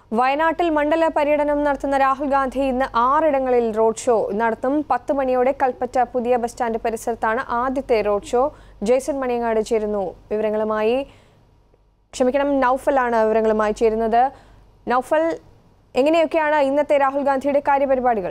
വയനാട്ടിൽ മണ്ഡല പര്യടനം നടത്തുന്ന രാഹുൽ ഗാന്ധി ഇന്ന് ആറിടങ്ങളിൽ റോഡ് ഷോ നടത്തും പത്ത് മണിയോടെ കൽപ്പറ്റ പുതിയ ബസ് സ്റ്റാൻഡ് പരിസരത്താണ് ആദ്യത്തെ റോഡ് ഷോ ജേസൺ മണിയങ്ങാട് ചേരുന്നു വിവരങ്ങളുമായി ക്ഷമിക്കണം നൌഫലാണ് വിവരങ്ങളുമായി ചേരുന്നത് നൌഫൽ എങ്ങനെയൊക്കെയാണ് ഇന്നത്തെ രാഹുൽ ഗാന്ധിയുടെ കാര്യപരിപാടികൾ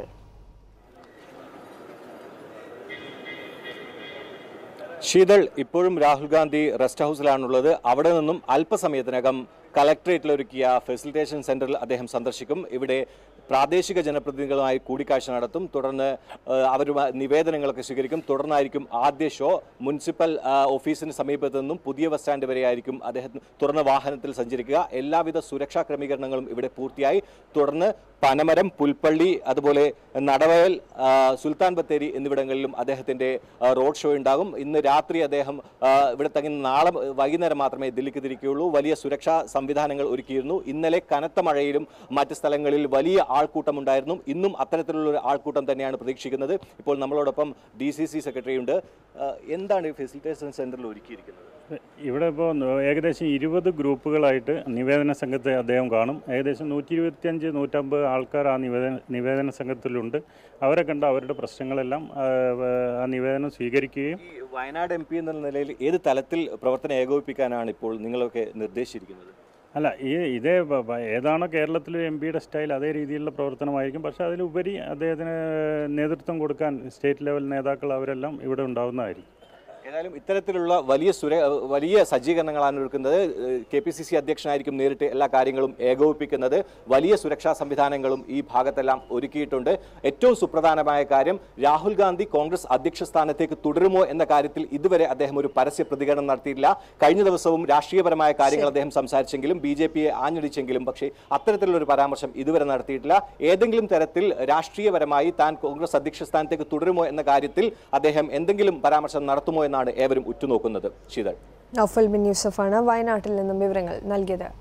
ശീതൾ ഇപ്പോഴും രാഹുൽ ഗാന്ധി റെസ്റ്റ് ഹൗസിലാണുള്ളത് അവിടെ നിന്നും അല്പസമയത്തിനകം കലക്ട്രേറ്റിൽ ഒരുക്കിയ ഫെസിലിറ്റേഷൻ സെന്ററിൽ അദ്ദേഹം സന്ദർശിക്കും ഇവിടെ പ്രാദേശിക ജനപ്രതിനിധികളുമായി കൂടിക്കാഴ്ച നടത്തും തുടർന്ന് അവരുമായി നിവേദനങ്ങളൊക്കെ സ്വീകരിക്കും തുടർന്നായിരിക്കും ആദ്യ ഷോ മുനിസിപ്പൽ ആ, ഓഫീസിന് സമീപത്ത് നിന്നും പുതിയ ബസ് സ്റ്റാൻഡ് വരെയായിരിക്കും അദ്ദേഹം തുറന്ന വാഹനത്തിൽ സഞ്ചരിക്കുക എല്ലാവിധ സുരക്ഷാ ക്രമീകരണങ്ങളും ഇവിടെ പൂർത്തിയായി തുടർന്ന് പനമരം പുൽപ്പള്ളി അതുപോലെ നടവയൽ ആ, സുൽത്താൻ ബത്തേരി എന്നിവിടങ്ങളിലും അദ്ദേഹത്തിന്റെ ആ, റോഡ് ഷോ ഉണ്ടാകും ഇന്ന് രാത്രി അദ്ദേഹം ആ, ഇവിടെ തങ്ങി നാളെ വൈകുന്നേരം മാത്രമേ ദില്ലിക്ക് തിരിക്കുകയുള്ളൂ വലിയ സുരക്ഷാ സംവിധാനങ്ങൾ ഒരുക്കിയിരുന്നു ഇന്നലെ കനത്ത മഴയിലും മറ്റ് സ്ഥലങ്ങളിൽ വലിയ ആൾക്കൂട്ടം ഉണ്ടായിരുന്നു ഇന്നും അത്തരത്തിലുള്ള ഒരു ആൾക്കൂട്ടം തന്നെയാണ് പ്രതീക്ഷിക്കുന്നത് ഇപ്പോൾ നമ്മളോടൊപ്പം ഡി സി സി സെക്രട്ടറി ഉണ്ട് ആ, എന്താണ് ഈ ഫെസിലിറ്റേഷൻ സെന്ററിൽ ഒരുക്കിയിരിക്കുന്നത് ഇവിടെ ഇപ്പോൾ ഏകദേശം ഇരുപത് ഗ്രൂപ്പുകളായിട്ട് നിവേദന സംഘത്തെ അദ്ദേഹം കാണും ഏകദേശം നൂറ്റി ഇരുപത്തിയഞ്ച് നൂറ്റമ്പത് ആൾക്കാർ ആ നിവേദന നിവേദന സംഘത്തിലുണ്ട് അവരെ കണ്ട് അവരുടെ പ്രശ്നങ്ങളെല്ലാം ആ, ആ നിവേദനം സ്വീകരിക്കുകയും ഈ വയനാട് എം പി എന്ന നിലയിൽ ഏത് തലത്തിൽ പ്രവർത്തനം ഏകോപിപ്പിക്കാനാണ് ഇപ്പോൾ നിങ്ങളൊക്കെ നിർദ്ദേശിച്ചിരിക്കുന്നത് അല്ല ഈ ഇതേ ബ- ബ- ഏതാണോ കേരളത്തിലെ എം പിയുടെ സ്റ്റൈൽ അതേ രീതിയിലുള്ള പ്രവർത്തനമായിരിക്കും പക്ഷേ അതിലുപരി അദ്ദേഹത്തിന് നേതൃത്വം കൊടുക്കാൻ സ്റ്റേറ്റ് ലെവൽ നേതാക്കൾ അവരെല്ലാം ഇവിടെ ഉണ്ടാവുന്നതായിരിക്കും ഏതായാലും ഇത്തരത്തിലുള്ള വലിയ സുര വലിയ സജ്ജീകരണങ്ങളാണ് ഒരുക്കുന്നത് കെ പി സി സി അധ്യക്ഷനായിരിക്കും നേരിട്ട് എല്ലാ കാര്യങ്ങളും ഏകോപിപ്പിക്കുന്നത് വലിയ സുരക്ഷാ സംവിധാനങ്ങളും ഈ ഭാഗത്തെല്ലാം ഒരുക്കിയിട്ടുണ്ട് ഏറ്റവും സുപ്രധാനമായ കാര്യം രാഹുൽ ഗാന്ധി കോൺഗ്രസ് അധ്യക്ഷ സ്ഥാനത്തേക്ക് തുടരുമോ എന്ന കാര്യത്തിൽ ഇതുവരെ അദ്ദേഹം ഒരു പരസ്യ പ്രതികരണം നടത്തിയില്ല കഴിഞ്ഞ ദിവസവും രാഷ്ട്രീയപരമായ കാര്യങ്ങൾ അദ്ദേഹം സംസാരിച്ചെങ്കിലും ബി ജെ പിയെ ആഞ്ഞടിച്ചെങ്കിലും പക്ഷേ അത്തരത്തിലുള്ള ഒരു പരാമർശം ഇതുവരെ നടത്തിയിട്ടില്ല ഏതെങ്കിലും തരത്തിൽ രാഷ്ട്രീയപരമായി താൻ കോൺഗ്രസ് അധ്യക്ഷ സ്ഥാനത്തേക്ക് തുടരുമോ എന്ന കാര്യത്തിൽ അദ്ദേഹം എന്തെങ്കിലും പരാമർശം നടത്തുമോ എന്നാണ് ഏവരും ഉറ്റുനോക്കുന്നത് ശീതൾ നൌഫൽ ബിൻ യൂസഫാണ് വയനാട്ടിൽ നിന്നും വിവരങ്ങൾ നൽകിയത്